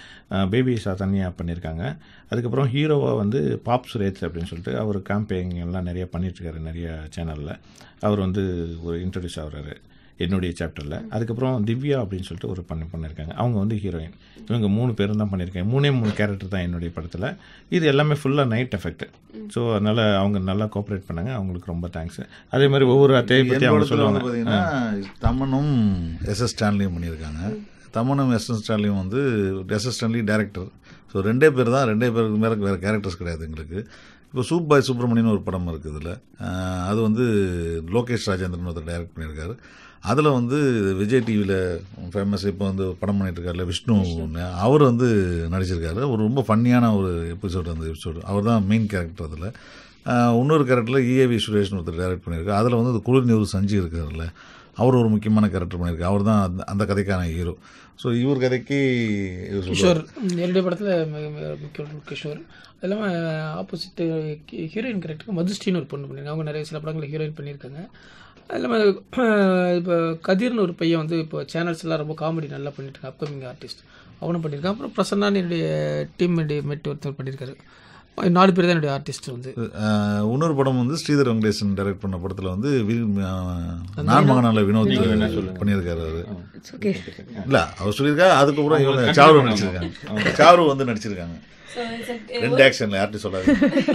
Speaker 3: பேபி சத்தன்யா பண்ணியிருக்காங்க அதுக்கப்புறம் ஹீரோவாக வந்து பாப் சுரேத் அப்படின்னு சொல்லிட்டு அவர் கேம்பெயின் எல்லாம் நிறைய பண்ணிட்டுருக்காரு நிறைய சேனலில் அவர் வந்து ஒரு இன்ட்ரடியூஸ் ஆகுறாரு என்னுடைய சாப்டரில் அதுக்கப்புறம் திவ்யா அப்படின்னு சொல்லிட்டு ஒரு பண்ணி பண்ணியிருக்காங்க அவங்க வந்து ஹீரோயின் இவங்க மூணு பேரும் தான் பண்ணியிருக்காங்க மூணே மூணு கேரக்டர் தான் என்னுடைய படத்தில் இது எல்லாமே ஃபுல்லாக நைட் எஃபெக்ட் ஸோ அதனால் அவங்க நல்லா கோஆப்ரேட் பண்ணாங்க அவங்களுக்கு ரொம்ப தேங்க்ஸ் அதே மாதிரி ஒவ்வொரு அத்தையை பற்றி அவங்க
Speaker 4: படத்துல வந்து
Speaker 3: சொல்லுவாங்க
Speaker 4: பார்த்தீங்கன்னா தமனும் எஸ் எஸ் ஸ்டான்லியும் பண்ணியிருக்காங்க தமனும் எஸ் எஸ் ஸ்டான்லியும் வந்து S S Stanley director so ரெண்டே பேர் தான் ரெண்டே பேருக்கு மேலே வேறு கேரக்டர்ஸ் கிடையாது எங்களுக்கு இப்போ சூப் பாய் சுப்பிரமணியன் ஒரு படம் இருக்குது இதில் அது வந்து லோகேஷ் ராஜேந்திரன் ஒருத்தர் டைரக்ட் பண்ணியிருக்காரு அதில் வந்து விஜய் டிவியில் ஃபேமஸ் இப்போ வந்து படம் பண்ணிட்டு இருக்காருல விஷ்ணு அவர் வந்து நடிச்சிருக்காரு ஒரு ரொம்ப ஃபன்னியான ஒரு எபிசோடு அந்த எபிசோடு அவர் தான் மெயின் கேரக்டர் அதில் இன்னொரு கேரக்டரில் இஏவி சுரேஷ்னு ஒருத்தர் டைரக்ட் பண்ணியிருக்காரு அதில் வந்து இந்த குளிர்நீர் சஞ்சி இருக்கார்ல அவர் ஒரு முக்கியமான கேரக்டர் பண்ணியிருக்காரு அவர் தான் அந்த அந்த கதைக்கான ஹீரோ ஸோ இவர் கதைக்கு இவர் சொல்லுவார்.
Speaker 5: கிஷோர் என்னுடைய படத்தில் முக்கிய ரோல் கிஷோர் அது இல்லாமல் ஆப்போசிட் ஹீரோயின் கேரக்டருக்கு மதுஸ்ரீன்னு ஒரு பொண்ணு பண்ணியிருக்காங்க அவங்க நிறைய சில படங்களில் ஹீரோயின் பண்ணியிருக்காங்க அது இல்லாமல் இப்போ கதிர்னு ஒரு பையன் வந்து இப்போ சேனல்ஸ் எல்லாம் ரொம்ப காமெடி நல்லா பண்ணிட்டு இருக்கான் அப்கமிங் ஆர்டிஸ்ட் அவனும் பண்ணியிருக்கான் அப்புறம் பிரசன்னான்னு என்னுடைய டீம் மெட் ஒருத்தர் பண்ணியிருக்காரு நாலு பேர் தான் என்னுடைய ஆர்டிஸ்ட் வந்து
Speaker 4: அஹ், இன்னொரு படம் வந்து ஸ்ரீதர் வெங்கடேசன் டைரக்ட் பண்ண படத்தில் வந்து வி- அஹ், நான் மகனால வினோத் பண்ணியிருக்காரு அவர்
Speaker 7: இட்ஸ் ஓகே
Speaker 4: இல்ல அவர் சொல்லியிருக்காரு அதுக்கப்புறம் இவங்க சாரு நடிச்சிருக்காங்க சாரு வந்து நடிச்சிருக்காங்க
Speaker 2: So, it's a-
Speaker 4: ரெண்டு ஆக்ஷன்ல யார்கிட்ட சொல்லாது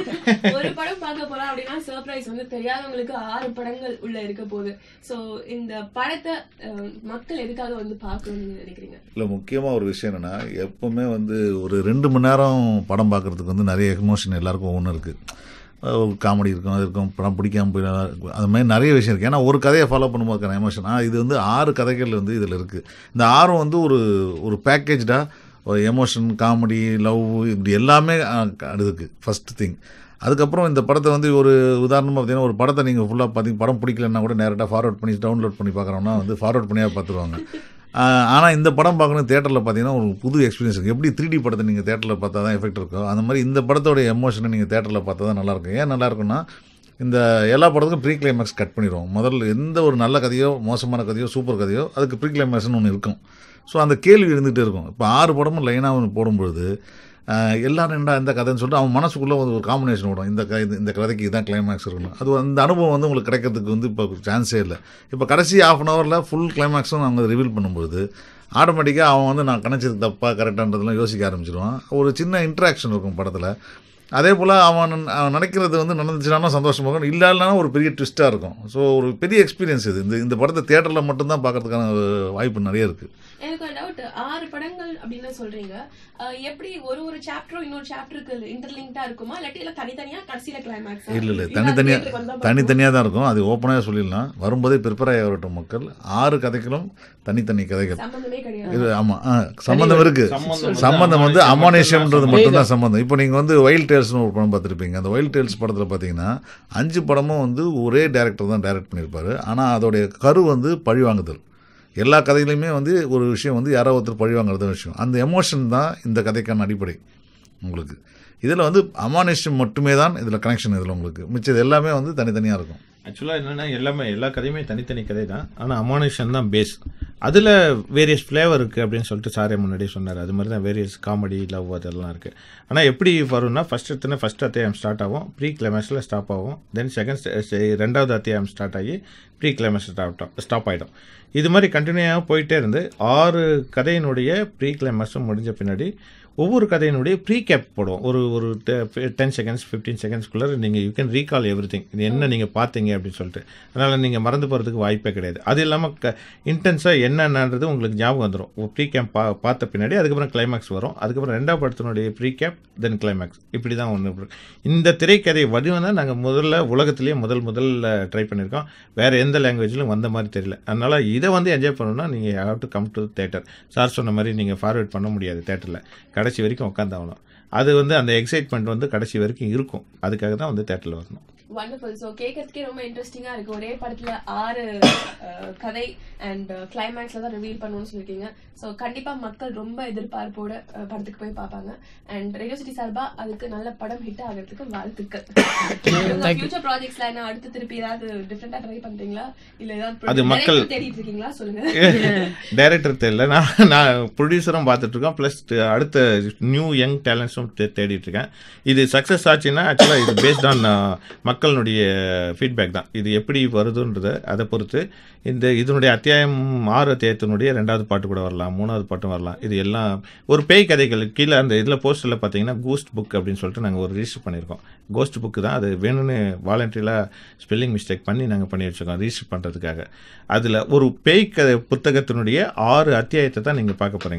Speaker 2: ஒரு படம் பார்க்க போறோம் அப்படின்னா சர்ப்ரைஸ் வந்து தெரியாதவங்களுக்கு ஆறு படங்கள் உள்ள இருக்க போகுது சோ இந்த படத்தை அஹ், மக்கள் எதுக்காக வந்து பார்க்கணும்னு நீங்க நினைக்கிறீங்க
Speaker 4: இல்லை முக்கியமாக ஒரு விஷயம் என்னென்னா எப்பவுமே வந்து ஒரு ரெண்டு மணி நேரம் படம் பார்க்குறதுக்கு வந்து நிறைய எமோஷன் எல்லாருக்கும் ஒவ்வொன்று இருக்குது ஒரு காமெடி இருக்கும் அது இருக்கும் படம் பிடிக்காம போய் அது மாதிரி நிறைய விஷயம் இருக்குது ஏன்னா ஒரு கதையை ஃபாலோ பண்ணும்போது எமோஷன் ஆனால் இது வந்து ஆறு கதைகள் வந்து இதில் இருக்குது இந்த ஆறும் வந்து ஒரு ஒரு பேக்கேஜ்டாக ஒரு எமோஷன் காமெடி லவ் இப்படி எல்லாமே இருக்குது ஃபஸ்ட் திங் அதுக்கப்புறம் இந்த படத்தை வந்து ஒரு உதாரணமாக பார்த்தீங்கன்னா ஒரு படத்தை நீங்கள் ஃபுல்லாக பார்த்தீங்க படம் பிடிக்கலன்னா கூட நேரட்டாக ஃபார்வர்ட் பண்ணி டவுன்லோட் பண்ணி பார்க்குறோம்னா வந்து ஃபார்வர்ட் பண்ணியாக பார்த்துருவாங்க ஆனால் இந்த படம் பார்க்கணும் தேட்டரில் பார்த்தீங்கன்னா ஒரு புது எக்ஸ்பீரியன்ஸ் இருக்குது எப்படி த்ரீ படத்தை நீங்கள் தேட்டரில் பார்த்தா தான் எஃபெக்ட் இருக்கும் அந்த மாதிரி இந்த படத்தோட எமோஷனை நீங்கள் தேட்டரில் பார்த்தா தான் நல்லாயிருக்கும் ஏன் நல்லா இருக்கும்னா இந்த எல்லா படத்துக்கும் ப்ரீ கிளைமேக்ஸ் கட் பண்ணிடுவோம் முதல்ல எந்த ஒரு நல்ல கதையோ மோசமான கதையோ சூப்பர் கதையோ அதுக்கு ப்ரீ கிளைமேக்ஸ்னு ஒன்று இருக்கும் ஸோ அந்த கேள்வி இருந்துகிட்டே இருக்கும் இப்போ ஆறு படமும் லைனாக ஒன்று போடும்பொழுது ஆஹ், எல்லாரும் என்னடா இந்த கதைன்னு சொல்லிட்டு அவன் மனசுக்குள்ளே வந்து ஒரு காம்பினேஷன் விடும் இந்த க இந்த கதைக்கு இதான் கிளைமேக்ஸ் இருக்கணும் அது அந்த அனுபவம் வந்து உங்களுக்கு கிடைக்கிறதுக்கு வந்து இப்போ சான்ஸே இல்லை இப்போ கடைசி ஆஃப் அன் ஹவரில் ஃபுல் கிளைமேக்ஸும் அவங்க ரிவீல் பண்ணும்போது ஆட்டோமேட்டிக்காக அவன் வந்து நான் கணிச்சது தப்பா கரெக்டான்றதெல்லாம் யோசிக்க ஆரம்பிச்சிருவான் ஒரு சின்ன இன்ட்ராக்ஷன் இருக்கும் படத்தில் அதே போல் அவன் அவன் நினைக்கிறது வந்து நடந்துச்சுன்னா சந்தோஷமாக இருக்கும் இல்லைன்னா ஒரு பெரிய ட்விஸ்ட்டாக இருக்கும் ஸோ ஒரு பெரிய எக்ஸ்பீரியன்ஸ் இது இந்த இந்த படத்தை தேட்டரில் மட்டும்தான் பார்க்கறதுக்கான வாய்ப்பு நிறைய இருக்குது
Speaker 2: எனக்கு ஒரு டவுட் ஆறு படங்கள் அப்படின்னு சொல்றீங்க அஹ், எப்படி ஒரு ஒரு சாப்டரும் இன்னொரு சாப்டருக்கு இன்டர்லிங்டா இருக்குமா இல்லாட்டி இல்ல தனித்தனியா கடைசியில கிளைமேக்ஸ்
Speaker 4: இல்லை இல்லை தனித்தனியாக தனித்தனியாக தான் இருக்கும் அது ஓப்பனாக சொல்லிடலாம் வரும்போதே ப்ரிப்பேர் ஆகி வரட்டும் மக்கள் ஆறு கதைகளும் தனித்தனி கதைகள்
Speaker 2: சம்பந்தமே கிடையாது
Speaker 4: இது ஆமாம் சம்பந்தம் இருக்கு சம்பந்தம் வந்து அமானுஷ்யம்ன்றது மட்டும்தான் சம்பந்தம் இப்போ நீங்கள் வந்து வைல்ட் டேல்ஸ்னு ஒரு படம் பார்த்துருப்பீங்க அந்த வைல்ட் டேல்ஸ் படத்தில் பார்த்தீங்கன்னா அஞ்சு படமும் வந்து ஒரே டேரக்டர் தான் டைரக்ட் பண்ணியிருப்பாரு ஆனால் அதோடைய கரு வந்து பழிவாங்குதல் எல்லா கதையிலையுமே வந்து ஒரு விஷயம் வந்து யாரோ ஒருத்தர் பழிவாங்குறது விஷயம் அந்த எமோஷன் தான் இந்த கதைக்கான அடிப்படை உங்களுக்கு இதில் வந்து அமானுஷ்யம் மட்டுமே தான் இதில் கனெக்ஷன் இதில் உங்களுக்கு மிச்சது எல்லாமே வந்து தனித்தனியாக இருக்கும்
Speaker 3: ஆக்சுவலாக என்னென்னா எல்லாமே எல்லா கதையுமே தனித்தனி கதை தான் ஆனால் அமானுஷன் தான் பேஸ் அதில் வேரியஸ் ஃப்ளேவர் இருக்குது அப்படின்னு சொல்லிட்டு சாரே முன்னாடியே சொன்னார் அது மாதிரி தான் வேரியஸ் காமெடி லவ் அதெல்லாம் இருக்குது ஆனால் எப்படி வரும்னா ஃபஸ்ட் எடுத்துனா ஃபஸ்ட் அத்தியாயம் ஸ்டார்ட் ஆகும் ப்ரீ கிளைமேக்ஸில் ஸ்டாப் ஆகும் தென் செகண்ட் ரெண்டாவது அத்தியாயம் ஸ்டார்ட் ஆகி ப்ரீ கிளைமேக்ஸ் ஸ்டாப் ஸ்டாப் ஆகிடும் இது மாதிரி கண்டினியூவாக போயிட்டே இருந்து ஆறு கதையினுடைய ப்ரீ கிளைமேக்ஸும் முடிஞ்ச பின்னாடி ஒவ்வொரு கதையினுடைய ப்ரீ கேப் போடுவோம் ஒரு ஒரு டென் செகண்ட்ஸ் ஃபிஃப்டீன் செகண்ட்ஸ்குள்ளே நீங்கள் you can recall everything இது என்ன நீங்கள் பார்த்தீங்க அப்படின்னு சொல்லிட்டு அதனால் நீங்கள் மறந்து போகிறதுக்கு வாய்ப்பே கிடையாது அது இல்லாமல் க இன்டென்ஸாக என்னென்னன்றது உங்களுக்கு ஞாபகம் வந்துடும் ப்ரீ கேப் பா பார்த்த பின்னாடி அதுக்கப்புறம் கிளைமேக்ஸ் வரும் அதுக்கப்புறம் ரெண்டாவது படத்தினுடைய ப்ரீ கேப் தென் கிளைமேக்ஸ் இப்படி தான் ஒன்று இந்த திரைக்கதை வடிவம் தான் நாங்கள் முதல்ல உலகத்திலேயே முதல் முதல்ல ட்ரை பண்ணியிருக்கோம் வேறு எந்த லாங்குவேஜிலும் வந்த மாதிரி தெரியல அதனால் இதை வந்து என்ஜாய் பண்ணணும்னா நீங்கள் have to come to theatre sir சொன்ன மாதிரி நீங்கள் ஃபார்வேர்ட் பண்ண முடியாது தேட்டரில் கடைசி வரைக்கும் உட்காந்தாகணும் அது வந்து அந்த எக்ஸைட்மெண்ட் வந்து கடைசி வரைக்கும் இருக்கும் அதுக்காக தான் வந்து தேட்டரில் வரணும்
Speaker 2: வண்டர்ஃபுல் ஸோ கேட்கறதுக்கே ரொம்ப இன்ட்ரெஸ்டிங்கா இருக்கு ஒரே படத்துல ஆறு அஹ், கதை அண்ட் கிளைமேக்ஸ்ல தான் ரிவீல் பண்ணணும்னு சொல்லியிருக்கீங்க ஸோ கண்டிப்பா மக்கள் ரொம்ப எதிர்பார்ப்போட அஹ், படத்துக்கு போய் பார்ப்பாங்க அண்ட் ரேடியோ சிட்டி சார்பா அதுக்கு நல்ல படம் ஹிட் ஆகிறதுக்கு வாழ்த்துக்கள் ஃபியூச்சர் ப்ராஜெக்ட்ஸ்ல என்ன அடுத்து திருப்பி ஏதாவது டிஃப்ரெண்டா ட்ரை பண்றீங்களா இல்ல ஏதாவது
Speaker 3: அது மக்கள்-
Speaker 2: director தேடிட்டு இருக்கீங்களா சொல்லுங்க
Speaker 3: டைரக்டர் தெரியல நான் நான் ப்ரொடியூசரும் பார்த்துட்டு இருக்கேன் ப்ளஸ் அடுத்த நியூ யங் டேலண்ட்ஸும் தேடிட்டு இருக்கேன் இது சக்ஸஸ் ஆச்சுன்னா ஆக்சுவலாக இது பேஸ்ட் ஆன் மக்களுடைய ஃபீட்பேக் தான் இது எப்படி வருதுன்றதை அதை பொறுத்து இந்த இதனுடைய அத்தியாயம் ஆறு அத்தியாயத்தினுடைய ரெண்டாவது பாட்டு கூட வரலாம் மூணாவது பாட்டும் வரலாம் இது எல்லாம் ஒரு பேய் கதைகள் கீழே அந்த இதில் போஸ்டரில் பார்த்தீங்கன்னா கோஸ்ட் புக் அப்படின்னு சொல்லிட்டு நாங்கள் ஒரு ரிஜிஸ்டர் பண்ணியிருக்கோம் கோஸ்ட் புக்கு தான் அது வேணும்னு வாலண்டரியில் ஸ்பெல்லிங் மிஸ்டேக் பண்ணி நாங்கள் பண்ணி வச்சுருக்கோம் ரிஜிஸ்டர் பண்ணுறதுக்காக அதில் ஒரு பேய் கதை புத்தகத்தினுடைய ஆறு அத்தியாயத்தை தான் நீங்கள் பார்க்க போகிறீங்க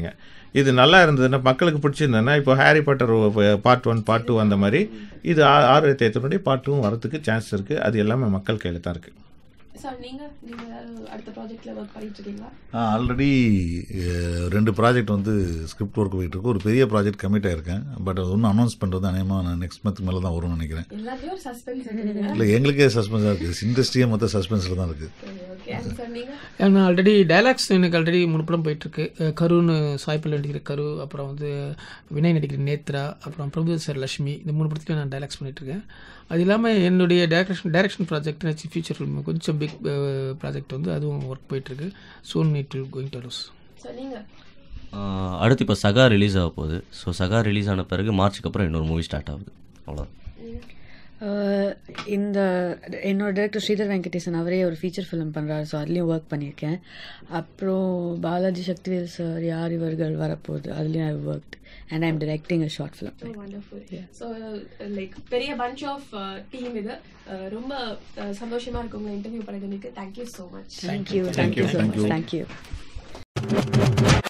Speaker 3: இது நல்லா இருந்ததுன்னா மக்களுக்கு பிடிச்சிருந்ததுன்னா இப்போ Harry Potter part one part two அந்த மாதிரி இது ஆ- ஆறு தேத்தினுடைய பார்ட் டூ வரதுக்கு சான்ஸ் இருக்குது அது எல்லாமே மக்கள் கையில் தான் இருக்குது
Speaker 2: சார் நீங்க நீங்க ஏதாவது அடுத்த ப்ராஜெக்ட்ல ஒர்க் பண்ணிட்டு இருக்கீங்களா
Speaker 4: ஆல்ரெடி ரெண்டு ப்ராஜெக்ட் வந்து ஸ்கிரிப்ட் ஒர்க் போயிட்டு இருக்கு ஒரு பெரிய ப்ராஜெக்ட் கமிட் ஆயிருக்கேன் பட் அது ஒன்றும் அனௌன்ஸ் பண்ணுறது அநேகமாக நான் நெக்ஸ்ட் மந்த் மேலே தான் வரும்னு நினைக்கிறேன்
Speaker 2: எல்லாத்தையும் ஒரு சஸ்பென்ஸ் இருக்குங்க
Speaker 4: இல்லை எங்களுக்கே சஸ்பென்ஸாக இருக்குது இண்டஸ்ட்ரியே மொத்தம் சஸ்பென்ஸில் தான் இருக்குது
Speaker 2: ஓகே சார் நீங்க
Speaker 5: நான் ஆல்ரெடி டைலாக்ஸ் எனக்கு ஆல்ரெடி மூணு படம் போயிட்டுருக்கு கருன்னு சாய்ப்பில் நடிக்கிற கரு அப்புறம் வந்து வினய் நடிக்கிற நேத்ரா அப்புறம் பிரபு சார் லட்சுமி இந்த மூணு படத்துலையும் நான் டைலாக்ஸ் பண்ணிகிட்ருக்கேன் அது இல்லாமல் என்னுடைய direction direction project next future film கொஞ்சம் பிக் ப்ராஜெக்ட் வந்து அதுவும் ஒர்க் போயிட்டுருக்கு soon need to going to lose
Speaker 2: sir நீங்க
Speaker 6: ஆஹ் அடுத்து இப்போ சகா ரிலீஸ் ஆக போகுது ஸோ சகா ரிலீஸ் ஆன பிறகு மார்ச்சுக்கு அப்புறம் இன்னொரு மூவி ஸ்டார்ட் ஆகுது அவ்வளோதான்
Speaker 7: Uh, இந்த என்னோட டேரக்டர் ஸ்ரீதர் வெங்கடேசன் அவரே ஒரு ஃபீச்சர் ஃபிலிம் பண்ணுறாரு ஸோ அதுலேயும் ஒர்க் பண்ணியிருக்கேன் அப்புறம் பாலாஜி சக்திவேல் சார் யார் இவர்கள் வரப்போகுது அதுலேயும் I work and I am directing a short film
Speaker 2: wonderful so like பெரிய பஞ்ச் ஆஃப் டீம் இது Uh, ரொம்ப uh, சந்தோஷமா இருக்கு உங்களை இன்டர்வியூ பண்ணதுக்கு thank you so much
Speaker 7: thank you thank you so much thank you